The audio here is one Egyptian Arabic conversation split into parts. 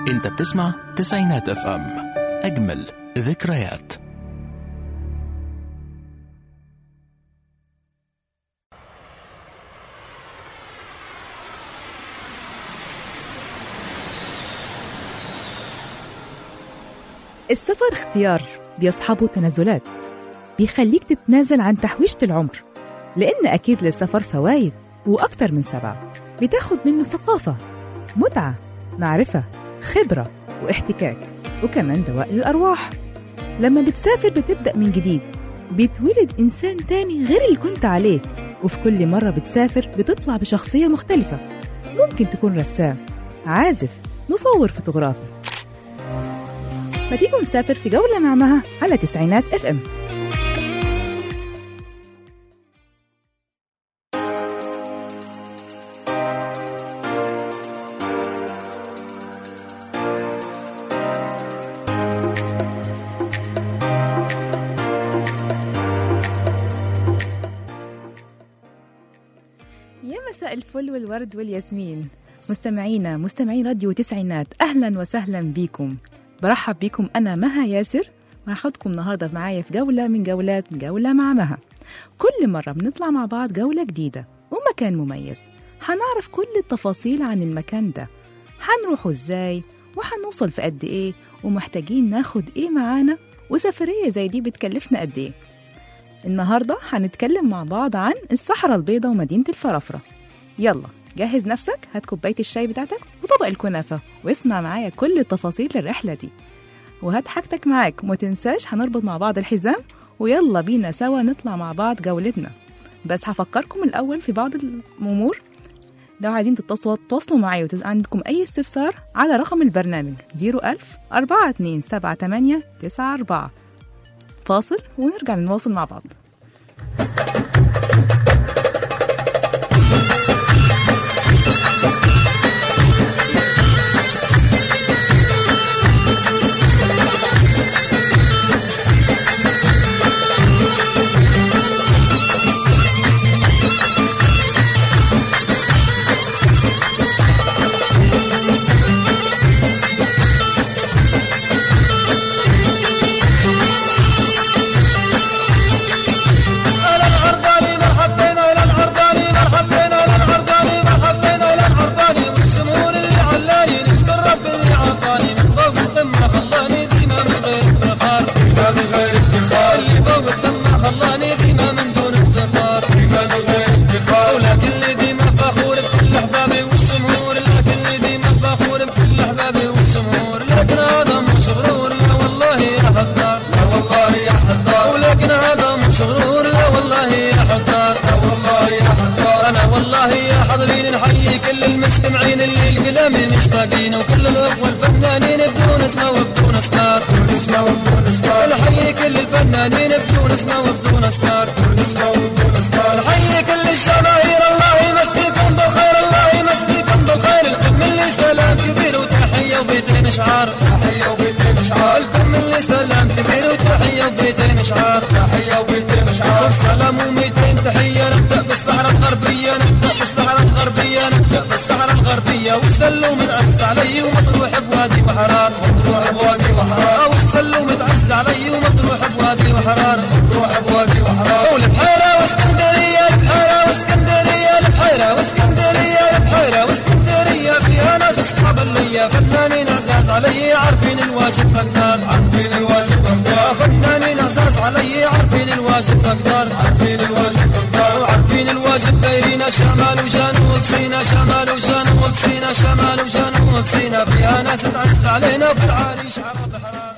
انت بتسمع تسعينات اف ام اجمل ذكريات السفر اختيار بيصحبه تنازلات بيخليك تتنازل عن تحويشة العمر لأن أكيد للسفر فوايد وأكتر من سبعة بتاخد منه ثقافة متعة معرفة خبرة واحتكاك وكمان دواء للأرواح لما بتسافر بتبدأ من جديد بيتولد إنسان تاني غير اللي كنت عليه وفي كل مرة بتسافر بتطلع بشخصية مختلفة ممكن تكون رسام عازف مصور فوتوغرافي ما تيجوا نسافر في جولة مع مها على تسعينات اف ام يا مساء الفل والورد والياسمين مستمعينا مستمعين راديو تسعينات اهلا وسهلا بيكم برحب بيكم انا مها ياسر وهاخدكم النهارده معايا في جوله من جولات جوله مع مها كل مره بنطلع مع بعض جوله جديده ومكان مميز هنعرف كل التفاصيل عن المكان ده هنروحه ازاي وهنوصل في قد ايه ومحتاجين ناخد ايه معانا وسفريه زي دي بتكلفنا قد ايه النهارده هنتكلم مع بعض عن الصحراء البيضاء ومدينه الفرافره يلا جهز نفسك هات كوبايه الشاي بتاعتك وطبق الكنافه واسمع معايا كل تفاصيل الرحله دي وهات حاجتك معاك وما تنساش هنربط مع بعض الحزام ويلا بينا سوا نطلع مع بعض جولتنا بس هفكركم الاول في بعض الامور لو عايزين تتصلوا تواصلوا معايا وعندكم اي استفسار على رقم البرنامج 01000 4278 94 فاصل ونرجع نواصل مع بعض إلى العرباني مرحبتين إلى العرباني مرحبتين إلى العرباني مرحبتين إلى العرباني والشمور اللي علاني نشكر رب اللي عطاني من فوق القمة خلاني ديما من غير افتخار ديما من غير افتخار اللي فوق القمة خلاني ديما من دون افتخار ديما من غير افتخار ولكن ديما فخور بكل أحبابي والشمهور لكن ديما فخور بكل أحبابي والشمهور لكن هذا مش غرور لا والله يا حذار لا والله يا حذار ولكن هذا مش غرور لا والله يا حذار لا والله يا حذار انا والله يا حاضرين نحيي كل المستمعين اللي القلم مشتاقين وكل الاخوه الفنانين بدون اسماء وبدون اسكار بدون اسماء وبدون اسكار نحيي كل الفنانين بدون اسماء وبدون اسكار بدون اسماء وبدون اسكار نحيي كل الجماهير الله يمسيكم بالخير الله يمسيكم بالخير الكم اللي سلام كبير وتحيه وبيتين اشعار تحيه وبيتين اشعار الكم اللي سلام كبير وتحيه وبيتين اشعار تحيه وبيتين اشعار سلام و200 تحيه نبدا بالصحراء الغربيه نبدا بالصحراء الغربيه نبدا بالصحراء الغربيه والسلو متعز علي ومطروح بوادي وحرار مطروح بوادي وحرار والسلو متعز علي ومطروح بوادي وحرار مطروح بوادي وحرار والبحيره واسكندريه البحيره واسكندريه البحيره واسكندريه البحيره واسكندريه فيها ناس اصحاب اللي فنانين عزاز علي عارفين الواجب بقدر عارفين الواجب بقدر فنانين عزاز علي عارفين الواجب بقدر عارفين الواجب بقدر وعارفين الواجب دايرين شمال وجنوب سينا شمال وجنوب سينا شمال وجنوب سينا فيها ناس تعز علينا في العريش عرب حرام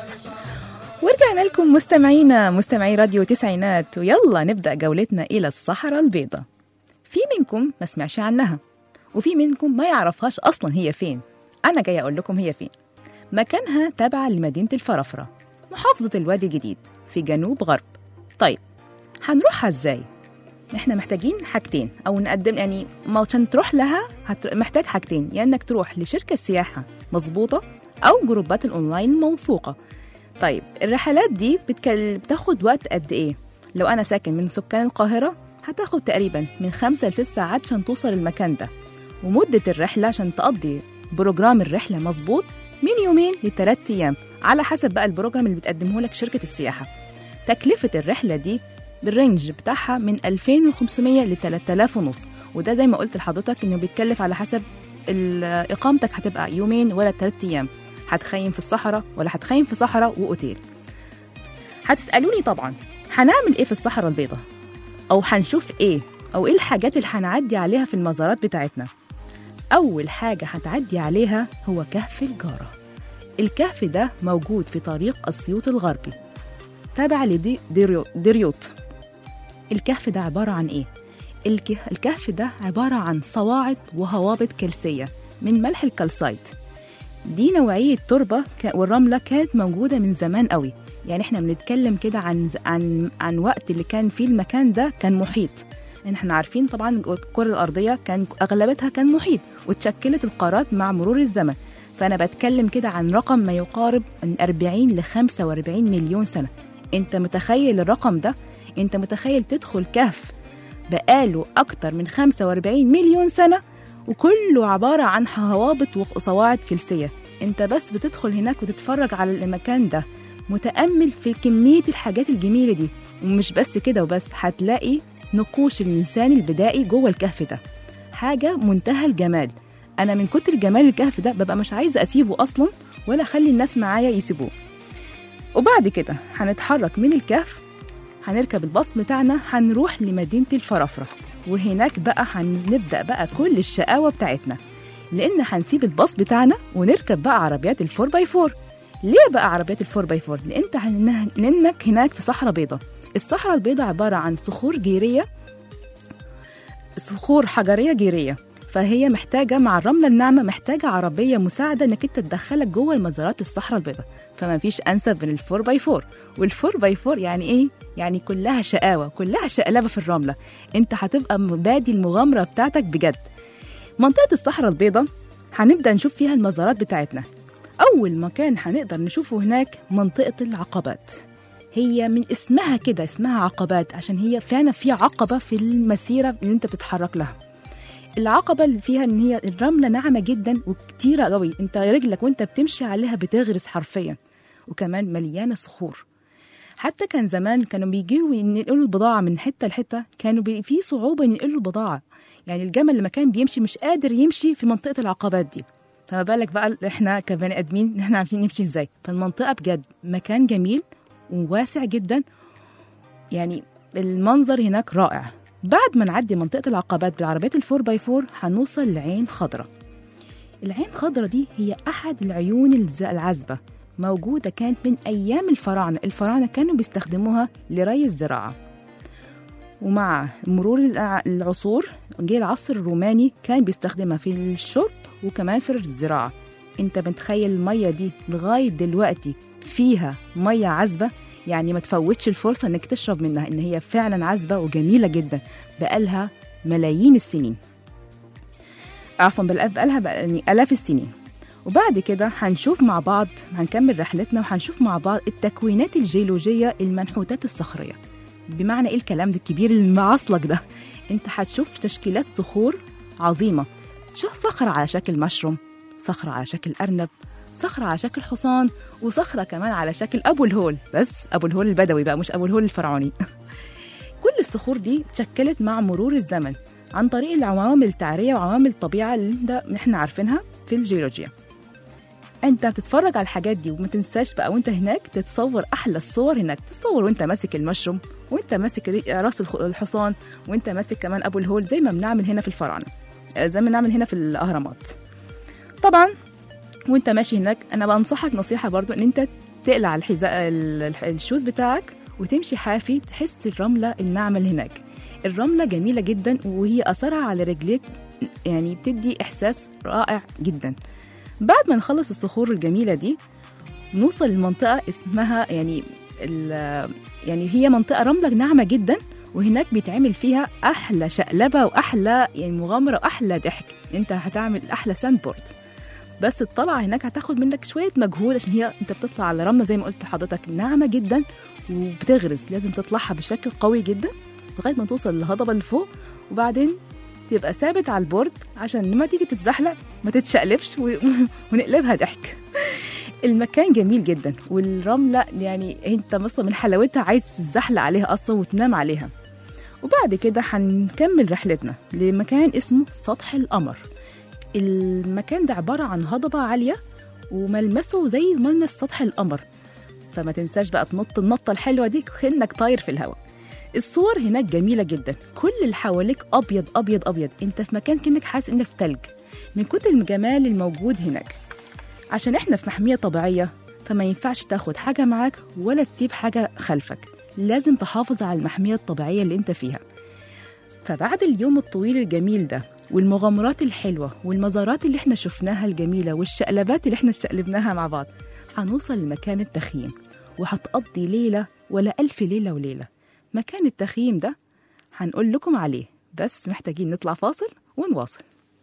ورجعنا لكم مستمعينا مستمعي راديو تسعينات ويلا نبدأ جولتنا إلى الصحراء البيضاء في منكم ما سمعش عنها وفي منكم ما يعرفهاش أصلا هي فين أنا جاي أقول لكم هي فين مكانها تابعة لمدينة الفرافرة محافظة الوادي الجديد في جنوب غرب طيب هنروحها ازاي احنا محتاجين حاجتين او نقدم يعني ما عشان تروح لها هت... محتاج حاجتين يا انك تروح لشركه سياحه مظبوطه او جروبات الاونلاين موثوقه طيب الرحلات دي بتكل... بتاخد وقت قد ايه لو انا ساكن من سكان القاهره هتاخد تقريبا من خمسة لست ساعات عشان توصل المكان ده ومدة الرحلة عشان تقضي بروجرام الرحله مظبوط من يومين لثلاث ايام على حسب بقى البروجرام اللي بتقدمه لك شركه السياحه تكلفه الرحله دي بالرينج بتاعها من 2500 ل 3000 ونص وده زي ما قلت لحضرتك انه بيتكلف على حسب ال- اقامتك هتبقى يومين ولا ثلاث ايام هتخيم في الصحراء ولا هتخيم في صحراء واوتيل هتسالوني طبعا هنعمل ايه في الصحراء البيضاء او هنشوف ايه او ايه الحاجات اللي هنعدي عليها في المزارات بتاعتنا اول حاجه هتعدي عليها هو كهف الجاره الكهف ده موجود في طريق اسيوط الغربي تابع لدي ديريو- ديريوت الكهف ده عبارة عن إيه؟ الك- الكهف ده عبارة عن صواعد وهوابط كلسية من ملح الكالسايت دي نوعية تربة ك- والرملة كانت موجودة من زمان قوي يعني احنا بنتكلم كده عن ز- عن عن وقت اللي كان فيه المكان ده كان محيط احنا عارفين طبعا الكرة الأرضية كان أغلبتها كان محيط وتشكلت القارات مع مرور الزمن فأنا بتكلم كده عن رقم ما يقارب من 40 ل 45 مليون سنة انت متخيل الرقم ده انت متخيل تدخل كهف بقاله أكتر من 45 مليون سنة وكله عبارة عن هوابط وصواعد كلسية انت بس بتدخل هناك وتتفرج على المكان ده متأمل في كمية الحاجات الجميلة دي ومش بس كده وبس هتلاقي نقوش الإنسان البدائي جوه الكهف ده حاجة منتهى الجمال أنا من كتر جمال الكهف ده ببقى مش عايزة أسيبه أصلا ولا أخلي الناس معايا يسيبوه وبعد كده هنتحرك من الكهف هنركب الباص بتاعنا هنروح لمدينة الفرافرة وهناك بقى هنبدأ بقى كل الشقاوة بتاعتنا لأن هنسيب الباص بتاعنا ونركب بقى عربيات الفور باي فور ليه بقى عربيات الفور باي فور؟ لأن انت هن- لأنك هناك في صحراء بيضاء الصحراء البيضاء عبارة عن صخور جيرية صخور حجرية جيرية فهي محتاجة مع الرملة الناعمة محتاجة عربية مساعدة انك انت تدخلك جوه المزارات الصحراء البيضاء فما فيش انسب من الفور باي فور والفور باي فور يعني ايه؟ يعني كلها شقاوة كلها شقلبة في الرملة انت هتبقى بادي المغامرة بتاعتك بجد منطقة الصحراء البيضاء هنبدأ نشوف فيها المزارات بتاعتنا أول مكان هنقدر نشوفه هناك منطقة العقبات هي من اسمها كده اسمها عقبات عشان هي فعلا في عقبة في المسيرة اللي انت بتتحرك لها العقبة اللي فيها ان هي الرملة ناعمة جدا وكتيرة قوي انت رجلك وانت بتمشي عليها بتغرس حرفيا وكمان مليانة صخور حتى كان زمان كانوا بيجيروا ينقلوا البضاعة من حتة لحتة كانوا بي في صعوبة ينقلوا البضاعة يعني الجمل لما كان بيمشي مش قادر يمشي في منطقة العقبات دي فما بالك بقى احنا كبني ادمين احنا عارفين نمشي ازاي فالمنطقة بجد مكان جميل وواسع جدا يعني المنظر هناك رائع بعد ما نعدي منطقة العقبات بالعربيات الفور باي فور هنوصل لعين خضرة العين خضرة دي هي أحد العيون الز- العذبة موجودة كانت من أيام الفراعنة الفراعنة كانوا بيستخدموها لري الزراعة ومع مرور الع- العصور جه العصر الروماني كان بيستخدمها في الشرب وكمان في الزراعة انت متخيل المية دي لغاية دلوقتي فيها مية عذبة يعني ما تفوتش الفرصة انك تشرب منها ان هي فعلا عذبة وجميلة جدا بقالها ملايين السنين عفوا بقى- بقالها بقى يعني آلاف السنين وبعد كده هنشوف مع بعض هنكمل رحلتنا وهنشوف مع بعض التكوينات الجيولوجية المنحوتات الصخرية بمعنى ايه الكلام ده الكبير المعصلك ده انت هتشوف تشكيلات صخور عظيمة ش- صخرة على شكل مشروم صخرة على شكل أرنب صخرة على شكل حصان وصخرة كمان على شكل أبو الهول بس أبو الهول البدوي بقى مش أبو الهول الفرعوني كل الصخور دي تشكلت مع مرور الزمن عن طريق العوامل التعرية وعوامل الطبيعة اللي ده- احنا عارفينها في الجيولوجيا انت بتتفرج على الحاجات دي وما تنساش بقى وانت هناك تتصور احلى الصور هناك تصور وانت ماسك المشروم وانت ماسك ري- راس الخ- الحصان وانت ماسك كمان ابو الهول زي ما بنعمل هنا في الفراعنه آه، زي ما بنعمل هنا في الاهرامات طبعا وانت ماشي هناك انا بنصحك نصيحه برضو ان انت تقلع الحذاء ال- الح- الشوز بتاعك وتمشي حافي تحس الرمله الناعمه اللي هناك الرمله جميله جدا وهي اثرها على رجليك يعني بتدي احساس رائع جدا بعد ما نخلص الصخور الجميله دي نوصل لمنطقه اسمها يعني ال- يعني هي منطقه رمله ناعمه جدا وهناك بيتعمل فيها احلى شقلبه واحلى يعني مغامره واحلى ضحك انت هتعمل احلى ساند بورد بس الطلعه هناك هتاخد منك شويه مجهود عشان هي انت بتطلع على رمله زي ما قلت لحضرتك ناعمه جدا وبتغرز لازم تطلعها بشكل قوي جدا لغايه ما توصل للهضبه اللي فوق وبعدين يبقى ثابت على البورد عشان لما تيجي تتزحلق ما تتشقلبش و... ونقلبها ضحك المكان جميل جدا والرملة يعني انت مثلا من حلاوتها عايز تتزحلق عليها اصلا وتنام عليها وبعد كده هنكمل رحلتنا لمكان اسمه سطح القمر المكان ده عبارة عن هضبة عالية وملمسه زي ملمس سطح القمر فما تنساش بقى تنط النطة الحلوة دي كأنك طاير في الهواء الصور هناك جميلة جدا كل اللي حواليك أبيض أبيض أبيض أنت في مكان كأنك حاسس إنك في تلج من كتر الجمال الموجود هناك عشان إحنا في محمية طبيعية فما ينفعش تاخد حاجة معاك ولا تسيب حاجة خلفك لازم تحافظ على المحمية الطبيعية اللي أنت فيها فبعد اليوم الطويل الجميل ده والمغامرات الحلوة والمزارات اللي احنا شفناها الجميلة والشقلبات اللي احنا شقلبناها مع بعض هنوصل لمكان التخييم وهتقضي ليلة ولا ألف ليلة وليلة مكان التخييم ده هنقول لكم عليه بس محتاجين نطلع فاصل ونواصل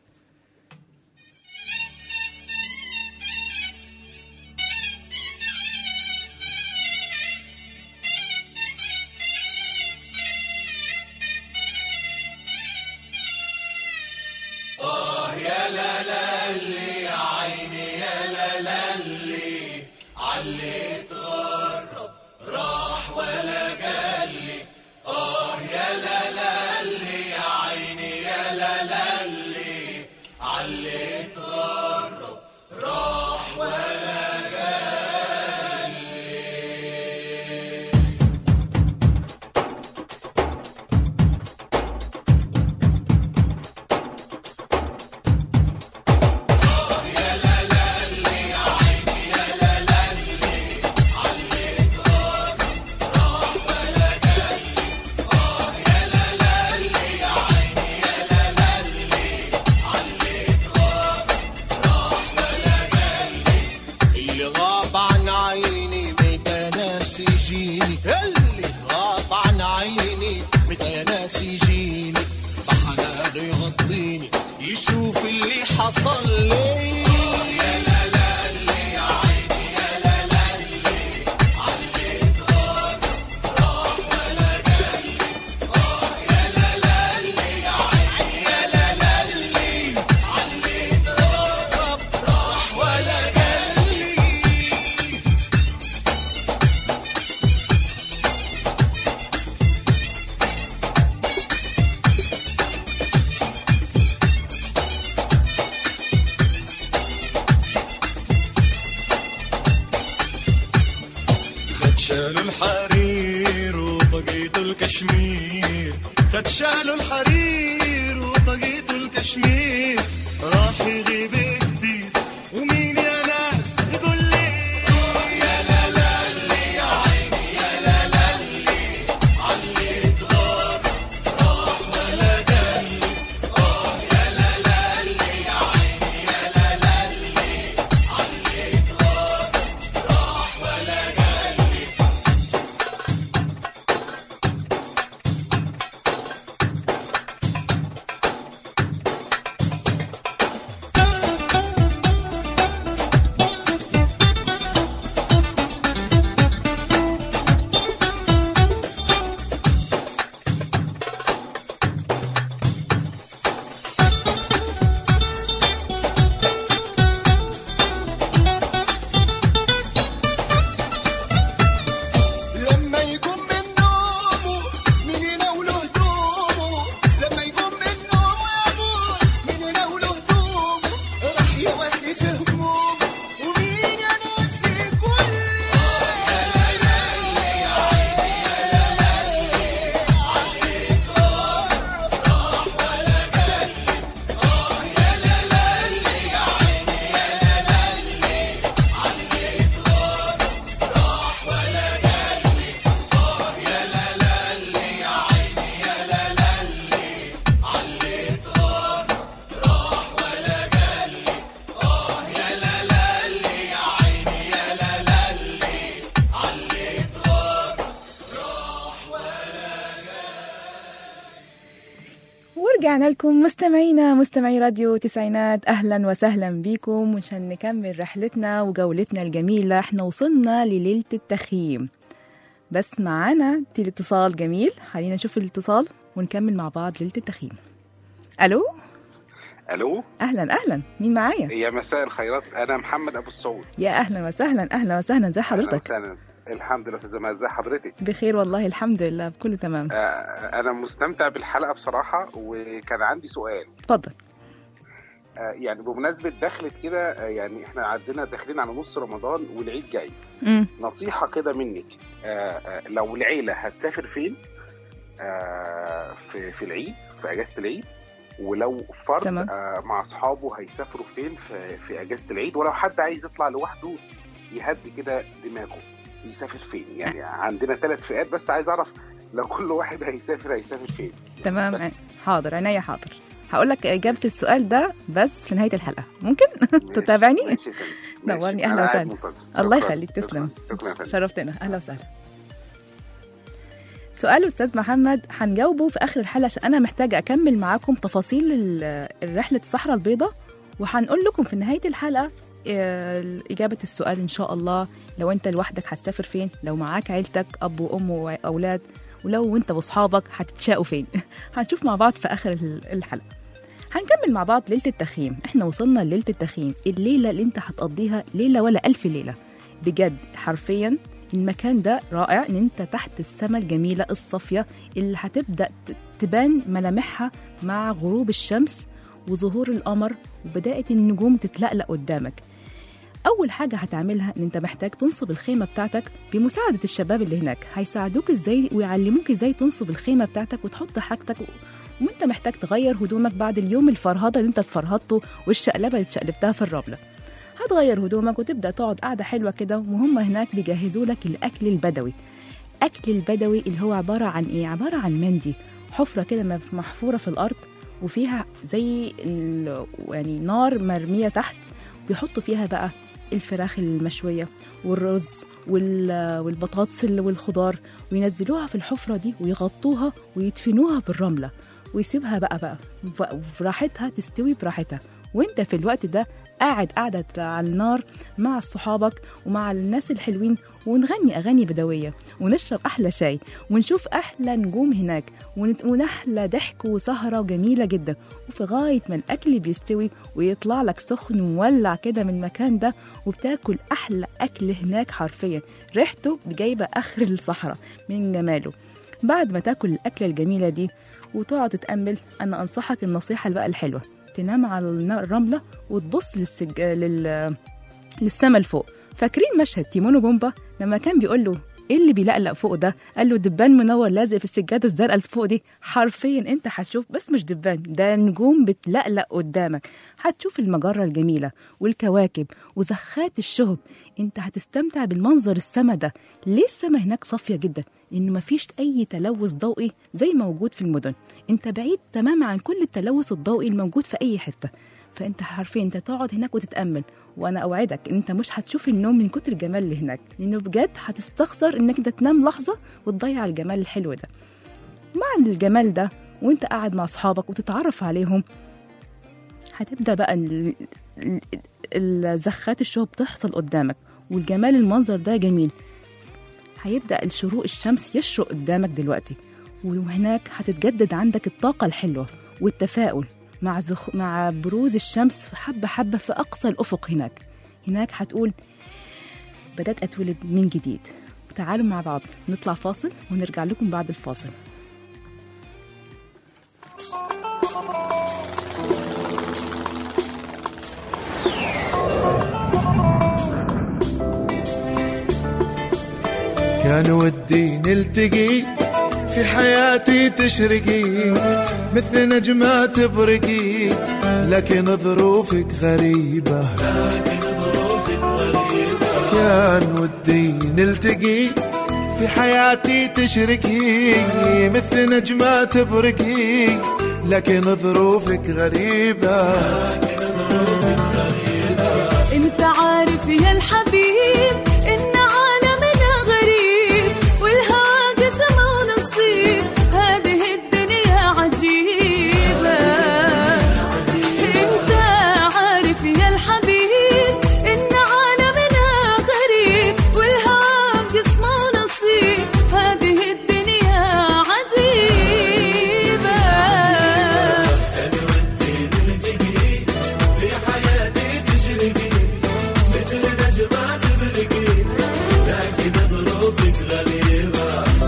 اللي غاب عن عيني متى ناس يجيني اللي غاب عن عيني متى ناس يجيني فحنان يغطيني يشوف اللي حصل لي خد شالوا الحرير وطقيت الكشمير خد شالوا الحرير وطقيت الكشمير راح يغيب كتير ومين يا ناس يقول لي يا لا لا لي يا عيني يا لا لا لي علي تغار راح ولا قال لي اه يا لا لا لي يا عيني يا لا لا لي علي تغار راح ولا قال لي لما يقوم من نومه مين يناوله هدومه لما يقوم من نومه يا ابوي مين يناوله هدومه راح يواسي في همومه ومين يا ناس يقول ورجعنا لكم مستمعينا مستمعي راديو تسعينات اهلا وسهلا بيكم عشان نكمل رحلتنا وجولتنا الجميله احنا وصلنا لليله التخييم بس معانا اتصال جميل خلينا نشوف الاتصال ونكمل مع بعض ليله التخييم الو الو اهلا اهلا مين معايا يا مساء الخيرات انا محمد ابو السعود يا اهلا وسهلا اهلا وسهلا زي أهلاً حضرتك وسهلاً. الحمد لله استاذ ماهر ازي حضرتك بخير والله الحمد لله بكله تمام آه انا مستمتع بالحلقه بصراحه وكان عندي سؤال اتفضل آه يعني بمناسبه دخلت كده آه يعني احنا عندنا داخلين على نص رمضان والعيد جاي امم نصيحه كده منك آه آه لو العيله هتسافر فين آه في في العيد في اجازه العيد ولو فرد تمام. آه مع اصحابه هيسافروا فين في, في اجازه العيد ولو حد عايز يطلع لوحده يهدي كده دماغه يسافر فين يعني عندنا ثلاث فئات بس عايز اعرف لو كل واحد هيسافر هيسافر فين تمام بس. ع- حاضر عينيا حاضر هقول لك اجابه السؤال ده بس في نهايه الحلقه ممكن ماشي، تتابعني ماشي يا فندم، ماشي. نورني، أهلا أنا قاعد وسهلا. منتظر. الله شكراً، يخليك، تسلم. شكراً، شكرا يا فندم شرفتنا اهلا وسهلا سؤال استاذ محمد هنجاوبه في اخر الحلقه عشان انا محتاجه اكمل معاكم تفاصيل ال- رحله الصحراء البيضاء وهنقول لكم في نهايه الحلقه آه، اجابه السؤال ان شاء الله لو انت لوحدك هتسافر فين لو معاك عيلتك اب وام واولاد ولو انت واصحابك هتتشاقوا فين هنشوف مع بعض في اخر ال- الحلقه هنكمل مع بعض ليله التخييم احنا وصلنا لليله التخييم الليله اللي انت هتقضيها ليله ولا الف ليله بجد حرفيا المكان ده رائع ان انت تحت السماء الجميله الصافيه اللي هتبدا ت- تبان ملامحها مع غروب الشمس وظهور القمر وبدايه النجوم تتلألأ قدامك اول حاجه هتعملها ان انت محتاج تنصب الخيمه بتاعتك بمساعده الشباب اللي هناك هيساعدوك ازاي ويعلموك ازاي تنصب الخيمه بتاعتك وتحط حاجتك و... وانت محتاج تغير هدومك بعد اليوم الفرهده اللي انت اتفرهدته والشقلبه اللي اتشقلبتها في الرمله هتغير هدومك وتبدا تقعد قاعده حلوه كده وهم هناك بيجهزوا لك الاكل البدوي اكل البدوي اللي هو عباره عن ايه عباره عن مندي حفره كده مف- محفوره في الارض وفيها زي ال- يعني نار مرميه تحت بيحطوا فيها بقى الفراخ المشويه والرز وال- والبطاطس ال- والخضار وينزلوها في الحفره دي ويغطوها ويدفنوها بالرمله ويسيبها بقى بقى ف- براحتها تستوي براحتها وانت في الوقت ده قاعد قاعدة على النار مع صحابك ومع الناس الحلوين ونغني أغاني بدوية ونشرب أحلى شاي ونشوف أحلى نجوم هناك ونت- ونحلى ضحك وسهرة جميلة جدا وفي غاية ما الأكل بيستوي ويطلع لك سخن مولع كده من المكان ده وبتاكل أحلى أكل هناك حرفيا ريحته جايبة آخر الصحراء من جماله بعد ما تاكل الأكلة الجميلة دي وتقعد تتأمل أنا أنصحك النصيحة بقى الحلوة تنام على النا- الرملة وتبص للسج... لل... للسما لفوق فاكرين مشهد تيمون وبومبا لما كان بيقول له ايه اللي بيلقلق فوق ده قال له دبان منور لازق في السجاده الزرقاء اللي فوق دي حرفيا انت هتشوف بس مش دبان ده نجوم بتلقلق قدامك هتشوف المجره الجميله والكواكب وزخات الشهب انت هتستمتع بالمنظر السما ده ليه السما هناك صافيه جدا لانه مفيش اي تلوث ضوئي زي موجود في المدن انت بعيد تماما عن كل التلوث الضوئي الموجود في اي حته فانت حرفيا انت تقعد هناك وتتامل وانا اوعدك ان انت مش هتشوف النوم من كتر الجمال اللي هناك لانه بجد هتستخسر انك انت تنام لحظه وتضيع الجمال الحلو ده مع الجمال ده وانت قاعد مع اصحابك وتتعرف عليهم هتبدا بقى ال- ال- الزخات الشهب تحصل قدامك والجمال المنظر ده جميل هيبدا الشروق الشمس يشرق قدامك دلوقتي وهناك هتتجدد عندك الطاقه الحلوه والتفاؤل مع زخ... مع بروز الشمس حبه حبه في اقصى الافق هناك هناك هتقول بدات اتولد من جديد تعالوا مع بعض نطلع فاصل ونرجع لكم بعد الفاصل كان ودي نلتقي في حياتي تشرقي مثل نجمة تبرقي لكن ظروفك غريبة كان ودي نلتقي في حياتي تشرقي مثل نجمة تبرقي لكن ظروفك غريبة انت عارف يا الحبيب ان عالمنا غريب والهوى قسمه ونصيب هذه الدنيا عجيبة انت عارف يا الحبيب ان عالمنا غريب والهوى قسمه ونصيب هذه الدنيا عجيبة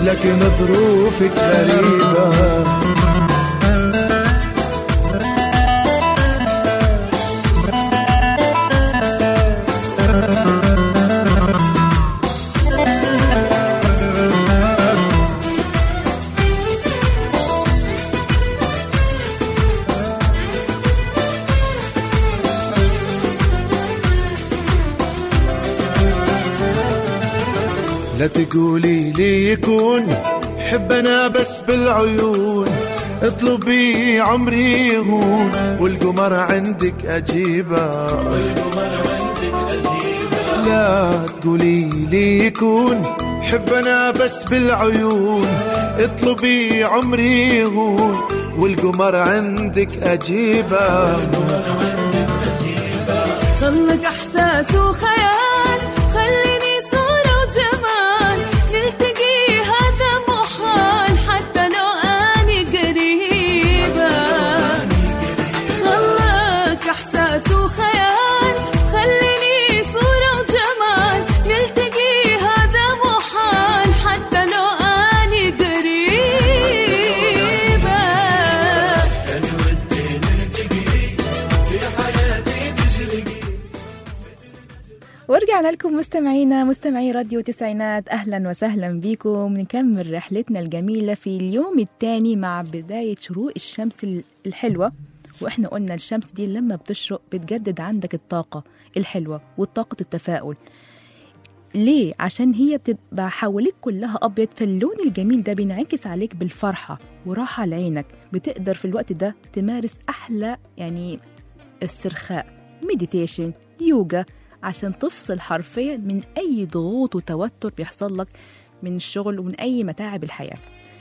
لكن ظروفك غريبة لا تقولي لي يكون حب انا بس بالعيون اطلبي عمري يهون والقمر عندك اجيبه لا تقولي لي يكون حب انا بس بالعيون اطلبي عمري يهون والقمر عندك اجيبه خلك احساس وخيال خليني صورة وجمال نلتقي هذا محال حتى لو اني قريبة خلك احساس وخيال خليني صورة وجمال نلتقي هذا محال حتى لو اني قريبة ورجعنا لكم مستمعينا مستمعي راديو تسعينات اهلا وسهلا بكم نكمل رحلتنا الجميله في اليوم الثاني مع بدايه شروق الشمس ال- الحلوه واحنا قلنا الشمس دي لما بتشرق بتجدد عندك الطاقه الحلوه وطاقه التفاؤل ليه عشان هي بتبقى حواليك كلها ابيض فاللون الجميل ده بينعكس عليك بالفرحه وراحه لعينك بتقدر في الوقت ده تمارس احلى يعني استرخاء مديتيشن يوجا عشان تفصل حرفيا من اي ضغوط وتوتر بيحصل لك من الشغل ومن اي متاعب الحياه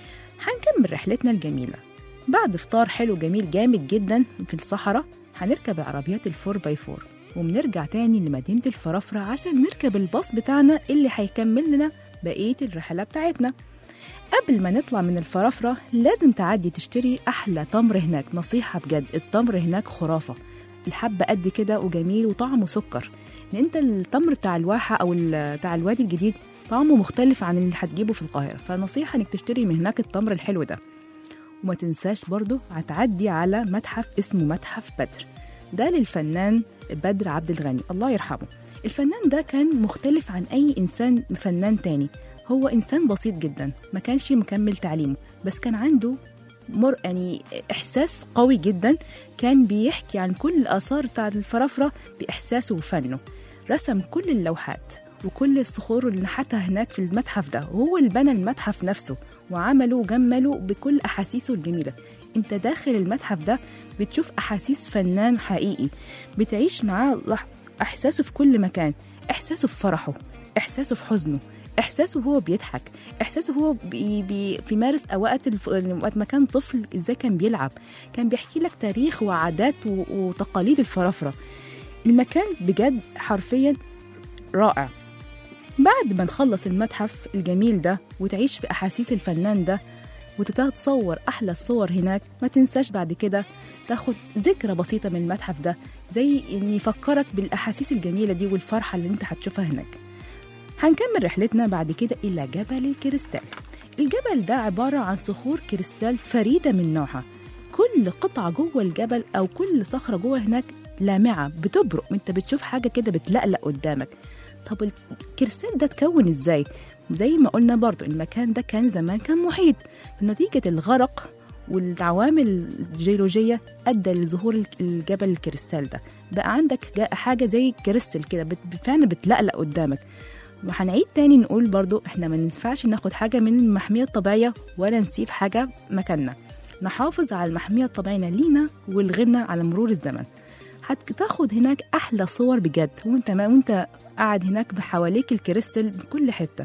هنكمل رحلتنا الجميله بعد فطار حلو جميل جامد جدا في الصحراء هنركب عربيات الفور باي فور وبنرجع تاني لمدينة الفرافرة عشان نركب الباص بتاعنا اللي هيكمل لنا بقية الرحلة بتاعتنا قبل ما نطلع من الفرافرة لازم تعدي تشتري أحلى تمر هناك نصيحة بجد التمر هناك خرافة الحبة قد كده وجميل وطعمه سكر لأن انت التمر بتاع الواحة أو ال- بتاع الوادي الجديد طعمه مختلف عن اللي هتجيبه في القاهرة فنصيحة انك تشتري من هناك التمر الحلو ده وما تنساش برضو هتعدي على متحف اسمه متحف بدر ده للفنان بدر عبد الغني الله يرحمه الفنان ده كان مختلف عن أي إنسان فنان تاني هو إنسان بسيط جدا ما كانش مكمل تعليمه بس كان عنده مر يعني إحساس قوي جدا كان بيحكي عن كل الآثار بتاع الفرافرة بإحساسه وفنه رسم كل اللوحات وكل الصخور اللي نحتها هناك في المتحف ده وهو اللي بنى المتحف نفسه وعمله وجمله بكل أحاسيسه الجميلة انت داخل المتحف ده بتشوف أحاسيس فنان حقيقي بتعيش معاه لح- إحساسه في كل مكان إحساسه في فرحه إحساسه في حزنه إحساسه وهو بيضحك إحساسه وهو بي بي بيمارس أوقات الف... وقت ما كان طفل إزاي كان بيلعب كان بيحكي لك تاريخ وعادات و... وتقاليد الفرافرة المكان بجد حرفيا رائع بعد ما نخلص المتحف الجميل ده وتعيش بأحاسيس الفنان ده وتتصور أحلى الصور هناك ما تنساش بعد كده تاخد ذكرى بسيطة من المتحف ده زي إن يفكرك بالأحاسيس الجميلة دي والفرحة اللي انت هتشوفها هناك هنكمل رحلتنا بعد كده إلى جبل الكريستال الجبل ده عبارة عن صخور كريستال فريدة من نوعها كل قطعة جوه الجبل أو كل صخرة جوه هناك لامعة بتبرق انت بتشوف حاجة كده بتلقلق قدامك طب الكريستال ده اتكون ازاي زي ما قلنا برضو المكان ده كان زمان كان محيط نتيجة الغرق والعوامل الجيولوجية أدى لظهور الجبل الكريستال ده بقى عندك جا- حاجة زي كريستال كده بت- فعلا بتلقلق قدامك وهنعيد تاني نقول برضو احنا ما ينفعش ناخد حاجة من المحمية الطبيعية ولا نسيب حاجة مكاننا نحافظ على المحمية الطبيعية لينا والغنى على مرور الزمن هتاخد هناك أحلى صور بجد وانت ما وانت قاعد هناك بحواليك الكريستال بكل حتة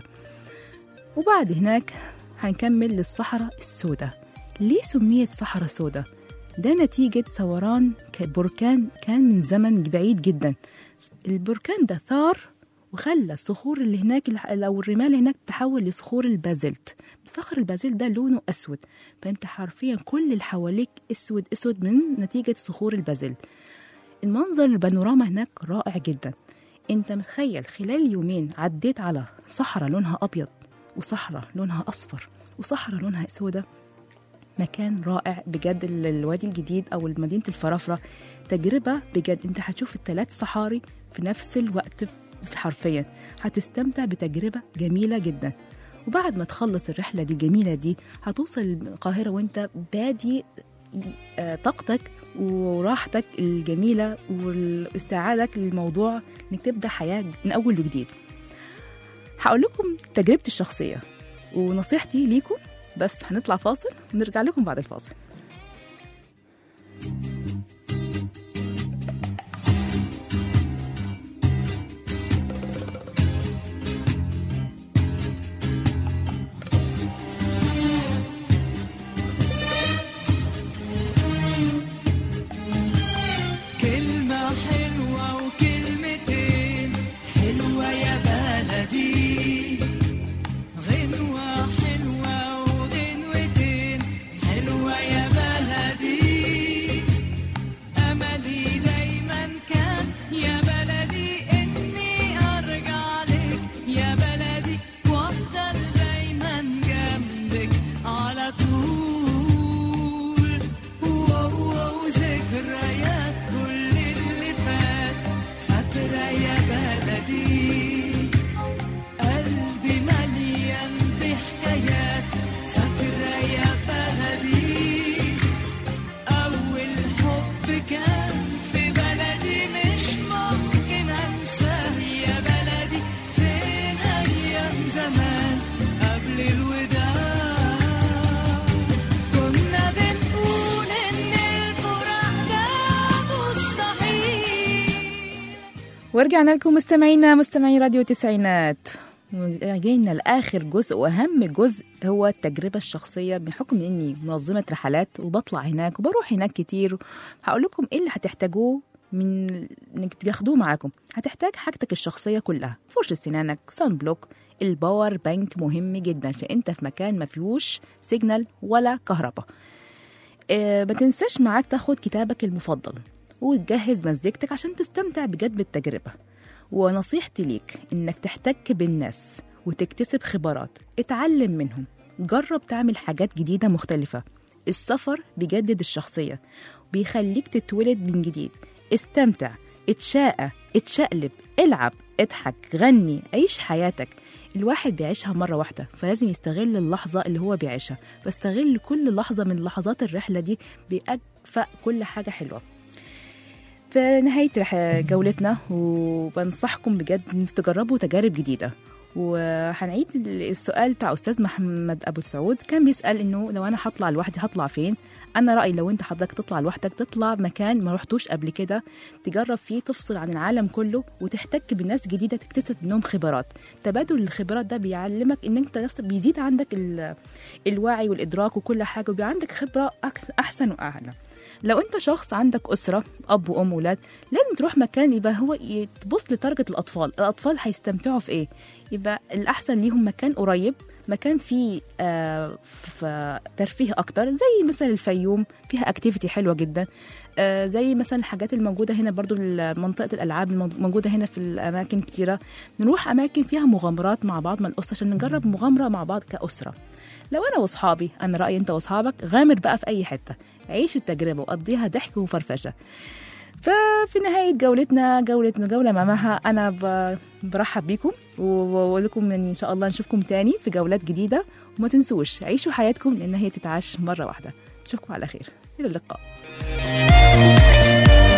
وبعد هناك هنكمل للصحراء السوداء ليه سميت صحراء سوداء؟ ده نتيجة ثوران ك- بركان كان من زمن بعيد جدا البركان ده ثار وخلى الصخور اللي هناك الح- او الرمال هناك تحول لصخور البازلت صخر البازلت ده لونه اسود فانت حرفيا كل اللي حواليك اسود اسود من نتيجة صخور البازلت المنظر البانوراما هناك رائع جدا انت متخيل خلال يومين عديت على صحراء لونها ابيض وصحراء لونها أصفر وصحراء لونها سودة مكان رائع بجد ال- الوادي الجديد أو مدينة الفرافرة تجربة بجد أنت هتشوف الثلاث صحاري في نفس الوقت حرفيا هتستمتع بتجربة جميلة جدا وبعد ما تخلص الرحلة دي الجميلة دي هتوصل القاهرة وانت بادي آه، طاقتك وراحتك الجميلة واستعادك للموضوع انك تبدأ حياة من أول وجديد هقول لكم تجربتي الشخصية ونصيحتي ليكم بس هنطلع فاصل ونرجع لكم بعد الفاصل كلمة حلوة وكلمتين حلوة يا بلدي غنوة حلوة وغنوتين حلوة يا بلدي أملي دايما كان يا بلدي إني أرجع لك يا بلدي وأفضل دايما جنبك على طول واو واو ذكريات كل اللي فات فاكرة يا بلدي قلبي مليان بحكايات فاكرة يا بلدي أول حب كان في بلدي مش ممكن أنساه يا بلدي فين أيام زمان قبل الوداع كنا بنقول إن الفراق ده مستحيل ورجعنا لكم مستمعينا مستمعي راديو تسعينات جينا لآخر جزء وأهم جزء هو التجربة الشخصية بحكم إني منظمة رحلات وبطلع هناك وبروح هناك كتير هقول لكم إيه اللي هتحتاجوه من إنك تاخدوه معاكم هتحتاج حاجتك الشخصية كلها فرشة سنانك صن بلوك الباور بانك مهم جدا عشان انت في مكان ما فيهوش سيجنال ولا كهرباء آه، ما تنساش معاك تاخد كتابك المفضل وتجهز مزيكتك عشان تستمتع بجد بالتجربة ونصيحتي ليك إنك تحتك بالناس وتكتسب خبرات اتعلم منهم جرب تعمل حاجات جديدة مختلفة السفر بيجدد الشخصية بيخليك تتولد من جديد استمتع اتشاقى اتشقلب العب اضحك غني عيش حياتك الواحد بيعيشها مرة واحدة فلازم يستغل اللحظة اللي هو بيعيشها فاستغل كل لحظة من لحظات الرحلة دي بأكفأ كل حاجة حلوة في نهاية رح- جولتنا وبنصحكم بجد إن تجربوا تجارب جديدة وهنعيد السؤال بتاع أستاذ محمد أبو سعود كان بيسأل إنه لو أنا هطلع لوحدي هطلع فين أنا رأيي لو أنت حضرتك تطلع لوحدك تطلع مكان ما رحتوش قبل كده تجرب فيه تفصل عن العالم كله وتحتك بناس جديدة تكتسب منهم خبرات تبادل الخبرات ده بيعلمك إن أنت نفسك بيزيد عندك ال- الوعي والإدراك وكل حاجة وبيبقى عندك خبرة أكس- أحسن وأعلى لو انت شخص عندك اسره اب وام وولاد لازم تروح مكان يبقى هو ي- تبص لتارجة الاطفال الاطفال هيستمتعوا في ايه يبقى الاحسن ليهم مكان قريب مكان فيه آه ف- ترفيه اكتر زي مثلا الفيوم فيها اكتيفيتي حلوه جدا آه زي مثلا الحاجات الموجوده هنا برضو ال- منطقه الالعاب الموجوده هنا في الاماكن كتيره نروح اماكن فيها مغامرات مع بعض مع الاسره عشان نجرب مغامره مع بعض كاسره لو انا واصحابي انا رايي انت واصحابك غامر بقى في اي حته عيشوا التجربه وقضيها ضحك وفرفشه ففي نهاية جولتنا جولتنا جولة مع مها أنا ب- برحب بيكم وبقول لكم يعني إن شاء الله نشوفكم تاني في جولات جديدة وما تنسوش عيشوا حياتكم لأن هي تتعاش مرة واحدة نشوفكم على خير إلى اللقاء